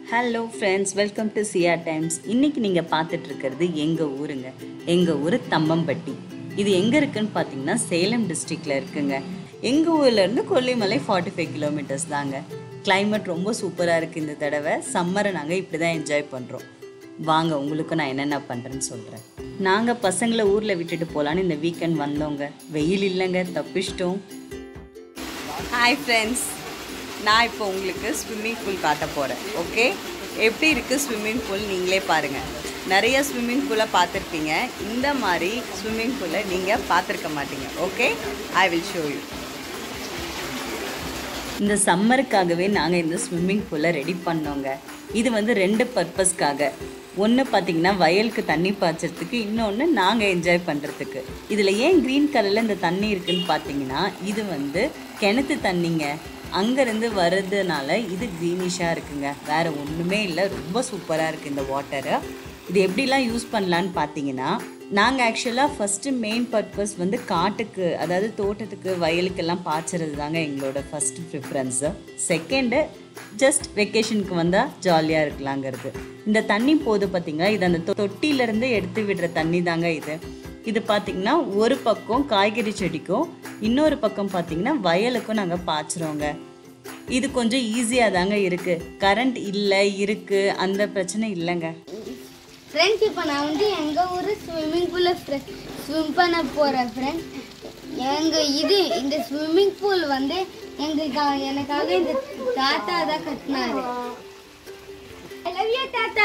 hello friends welcome to Siya Times இன்னைக்கு நீங்கள் பார்த்துட்டு இருக்கிறது எங்கள் ஊருங்க எங்கள் ஊர் தம்மம்பட்டி இது எங்கே இருக்குன்னு பார்த்தீங்கன்னா சேலம் டிஸ்ட்ரிக்டில் இருக்குங்க எங்கள் ஊர்லேருந்து கொல்லிமலை ஃபார்ட்டி ஃபைவ் கிலோமீட்டர்ஸ் தாங்க climate ரொம்ப சூப்பராக இருக்குது இந்த தடவை சம்மரை நாங்கள் இப்படி தான் என்ஜாய் பண்ணுறோம் வாங்க உங்களுக்கு நான் என்னென்ன பண்ணுறேன்னு சொல்கிறேன் நாங்கள் பசங்களை ஊரில் விட்டுட்டு போகலான்னு இந்த வீக்கெண்ட் வந்தோங்க வெயில் இல்லைங்க தப்பிச்சிட்டோம் ஹாய் ஃப்ரெண்ட்ஸ் நான் இப்போ உங்களுக்கு ஸ்விம்மிங் பூல் காட்ட போகிறேன் ஓகே எப்படி இருக்குது ஸ்விம்மிங் பூல் நீங்களே பாருங்கள் நிறைய ஸ்விம்மிங் பூலை பார்த்துருப்பீங்க இந்த மாதிரி ஸ்விம்மிங் பூலை நீங்கள் பார்த்துருக்க மாட்டீங்க okay I will show you இந்த சம்மருக்காகவே நாங்கள் இந்த ஸ்விம்மிங் பூலை ரெடி பண்ணோங்க இது வந்து ரெண்டு பர்பஸ்க்காக ஒன்று பார்த்தீங்கன்னா வயலுக்கு தண்ணி பாய்ச்சறதுக்கு இன்னொன்று நாங்கள் என்ஜாய் பண்ணுறதுக்கு இதில் ஏன் க்ரீன் கலரில் இந்த தண்ணி இருக்குன்னு பார்த்தீங்கன்னா இது வந்து கிணத்து தண்ணிங்க அங்கேருந்து வர்றதுனால இது க்ரீனிஷாக இருக்குங்க வேறு ஒன்றுமே இல்லை ரொம்ப சூப்பராக இருக்குது இந்த வாட்டரை இது எப்படிலாம் யூஸ் பண்ணலான்னு பார்த்தீங்கன்னா நாங்கள் ஆக்சுவலாக ஃபஸ்ட்டு மெயின் பர்பஸ் வந்து காட்டுக்கு அதாவது தோட்டத்துக்கு வயலுக்கெல்லாம் பாய்ச்சறது தாங்க எங்களோட ஃபஸ்ட்டு ப்ரிஃபரன்ஸு செகண்டு ஜஸ்ட் வெக்கேஷனுக்கு வந்தால் ஜாலியாக இருக்கலாங்கிறது இந்த தண்ணி போது பார்த்தீங்களா இது அந்த தொ- தொட்டியிலேருந்து எடுத்து விடுற தண்ணி தாங்க இது இது பார்த்தீங்கன்னா ஒரு பக்கம் காய்கறி செடிக்கும் இன்னொரு பக்கம் பார்த்தீங்கன்னா வயலுக்கும் நாங்கள் பாய்ச்சுறோங்க இது கொஞ்சம் ஈஸியாக தாங்க இருக்குது கரண்ட் இல்லை இருக்குது அந்த பிரச்சனை இல்லைங்க ஃப்ரெண்ட்ஸ் இப்போ நான் வந்து எங்கள் ஊர் ஸ்விம்மிங் பூலில் ஸ்விம் பண்ண போகிறேன் ஃப்ரெண்ட்ஸ் எங்கள் இது இந்த ஸ்விம்மிங் பூல் வந்து எங்களுக்காக எனக்காக இந்த தாத்தா தான் கட்டினாரு ஐ லவ் யூ தாத்தா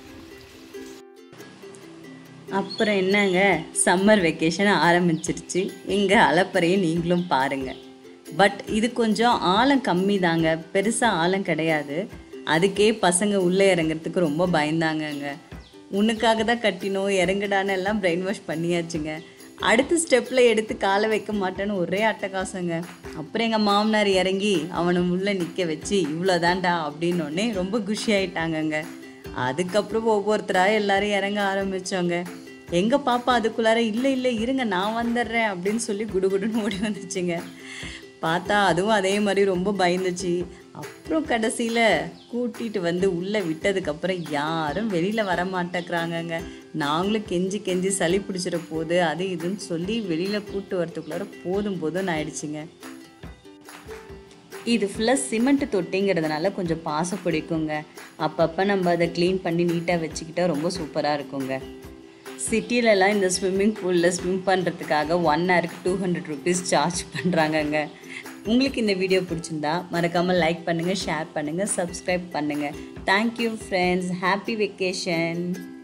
அப்புறம் என்னங்க சம்மர் வெக்கேஷன் ஆரம்பிச்சிருச்சு எங்கள் அலப்பறையை நீங்களும் பாருங்கள் பட் இது கொஞ்சம் ஆழம் கம்மி தாங்க பெருசாக ஆழம் கிடையாது அதுக்கே பசங்க உள்ளே இறங்குறதுக்கு ரொம்ப பயந்தாங்கங்க உனக்காக தான் கட்டினோம் இறங்குடான்னு எல்லாம் பிரெயின் வாஷ் பண்ணியாச்சுங்க அடுத்த ஸ்டெப்பில் எடுத்து காலை வைக்க மாட்டேன்னு ஒரே அட்டகாசங்க அப்புறம் எங்கள் மாமனார் இறங்கி அவனை உள்ளே நிற்க வச்சு இவ்வளோதான்டா அப்படின்னோடனே ரொம்ப குஷி ஆயிட்டாங்கங்க அதுக்கப்புறம் ஒவ்வொருத்தராக எல்லாரும் இறங்க ஆரம்பிச்சோங்க எங்க பாப்பா அதுக்குள்ளார இல்லை இல்லை இருங்க நான் வந்துடுறேன் அப்படின்னு சொல்லி குடுகுடுன்னு ஓடி வந்துச்சுங்க பார்த்தா அதுவும் அதே மாதிரி ரொம்ப பயந்துச்சு அப்புறம் கடைசியில் கூட்டிட்டு வந்து உள்ளே விட்டதுக்கப்புறம் யாரும் வெளியில் வர மாட்டேங்கிறாங்கங்க நாங்களும் கெஞ்சி கெஞ்சி சளி பிடிச்சிட போகுது அது இதுன்னு சொல்லி வெளியில் கூட்டு வரத்துக்குள்ளார போதும் போதும்னு ஆயிடுச்சுங்க இது ஃபுல்லாக சிமெண்ட் தொட்டிங்கிறதுனால கொஞ்சம் பாசம் பிடிக்குங்க அப்பப்போ நம்ம அதை க்ளீன் பண்ணி நீட்டாக வச்சுக்கிட்டா ரொம்ப சூப்பராக இருக்குங்க சிட்டிலலாம் இந்த ஸ்விம்மிங் பூலில் ஸ்விம் பண்ணுறதுக்காக ஒன் ஹவருக்கு டூ ஹண்ட்ரட் ருபீஸ் சார்ஜ் பண்ணுறாங்கங்க உங்களுக்கு இந்த வீடியோ பிடிச்சிருந்தா மறக்காமல் லைக் பண்ணுங்கள் ஷேர் பண்ணுங்கள் சப்ஸ்கிரைப் பண்ணுங்கள் தேங்க்யூ ஃப்ரெண்ட்ஸ் ஹாப்பி வெக்கேஷன்